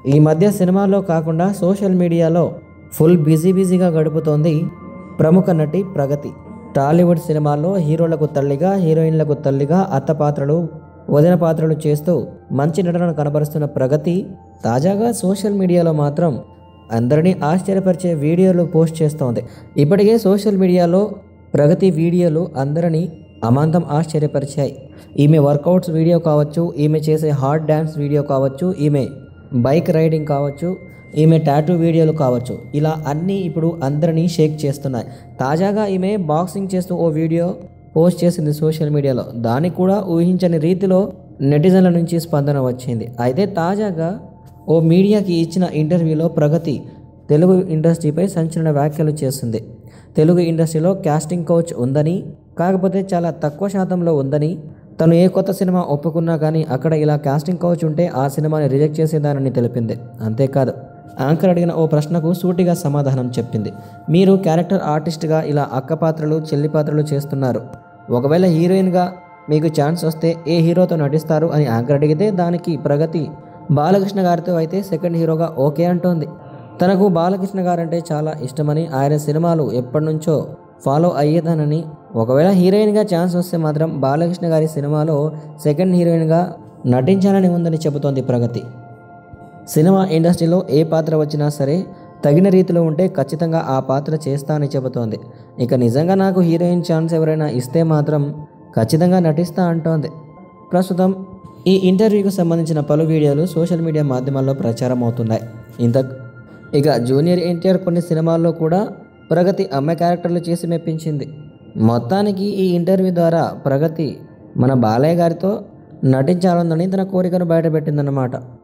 ఈ మధ్య సినిమాల్లో కాకుండా సోషల్ మీడియాలో ఫుల్ బిజీ బిజీగా గడుపుతోంది ప్రముఖ నటి ప్రగతి టాలీవుడ్ సినిమాల్లో హీరోలకు తల్లిగా హీరోయిన్లకు తల్లిగా అత్త పాత్రలు వదిన పాత్రలు చేస్తూ మంచి నటనను కనబరుస్తున్న ప్రగతి తాజాగా సోషల్ మీడియాలో మాత్రం అందరినీ ఆశ్చర్యపరిచే వీడియోలు పోస్ట్ చేస్తోంది ఇప్పటికే సోషల్ మీడియాలో ప్రగతి వీడియోలు అందరినీ అమాంతం ఆశ్చర్యపరిచాయి ఈమె వర్కౌట్స్ వీడియో కావచ్చు ఈమె చేసే హార్డ్ డ్యాన్స్ వీడియో కావచ్చు ఈమె బైక్ రైడింగ్ కావచ్చు ఈమె టాటూ వీడియోలు కావచ్చు ఇలా అన్నీ ఇప్పుడు అందరినీ షేక్ చేస్తున్నాయి తాజాగా ఈమె బాక్సింగ్ చేస్తూ ఓ వీడియో పోస్ట్ చేసింది సోషల్ మీడియాలో దానికి కూడా ఊహించని రీతిలో నెటిజన్ల నుంచి స్పందన వచ్చింది అయితే తాజాగా ఓ మీడియాకి ఇచ్చిన ఇంటర్వ్యూలో ప్రగతి తెలుగు ఇండస్ట్రీపై సంచలన వ్యాఖ్యలు చేస్తుంది తెలుగు ఇండస్ట్రీలో కాస్టింగ్ కోచ్ ఉందని కాకపోతే చాలా తక్కువ శాతంలో ఉందని తను ఏ కొత్త సినిమా ఒప్పుకున్నా కానీ అక్కడ ఇలా కాస్టింగ్ కోచ్ ఉంటే ఆ సినిమాని రిజెక్ట్ చేసేదానని తెలిపింది అంతేకాదు యాంకర్ అడిగిన ఓ ప్రశ్నకు సూటిగా సమాధానం చెప్పింది మీరు క్యారెక్టర్ ఆర్టిస్ట్గా ఇలా అక్క పాత్రలు చెల్లి పాత్రలు చేస్తున్నారు ఒకవేళ హీరోయిన్గా మీకు ఛాన్స్ వస్తే ఏ హీరోతో నటిస్తారు అని యాంకర్ అడిగితే దానికి ప్రగతి బాలకృష్ణ గారితో అయితే సెకండ్ హీరోగా ఓకే అంటోంది తనకు బాలకృష్ణ గారంటే చాలా ఇష్టమని ఆయన సినిమాలు ఎప్పటి నుంచో ఫాలో అయ్యేదానని ఒకవేళ హీరోయిన్గా ఛాన్స్ వస్తే మాత్రం బాలకృష్ణ గారి సినిమాలో సెకండ్ హీరోయిన్గా నటించాలని ఉందని చెబుతోంది ప్రగతి సినిమా ఇండస్ట్రీలో ఏ పాత్ర వచ్చినా సరే తగిన రీతిలో ఉంటే ఖచ్చితంగా ఆ పాత్ర చేస్తా అని చెబుతోంది ఇక నిజంగా నాకు హీరోయిన్ ఛాన్స్ ఎవరైనా ఇస్తే మాత్రం ఖచ్చితంగా నటిస్తా అంటోంది ప్రస్తుతం ఈ ఇంటర్వ్యూకి సంబంధించిన పలు వీడియోలు సోషల్ మీడియా మాధ్యమాల్లో ప్రచారం అవుతున్నాయి ఇంత ఇక జూనియర్ ఎన్టీఆర్ కొన్ని సినిమాల్లో కూడా ప్రగతి అమ్మాయి క్యారెక్టర్లు చేసి మెప్పించింది మొత్తానికి ఈ ఇంటర్వ్యూ ద్వారా ప్రగతి మన బాలయ్య గారితో నటించాలని తన కోరికను బయటపెట్టిందన్నమాట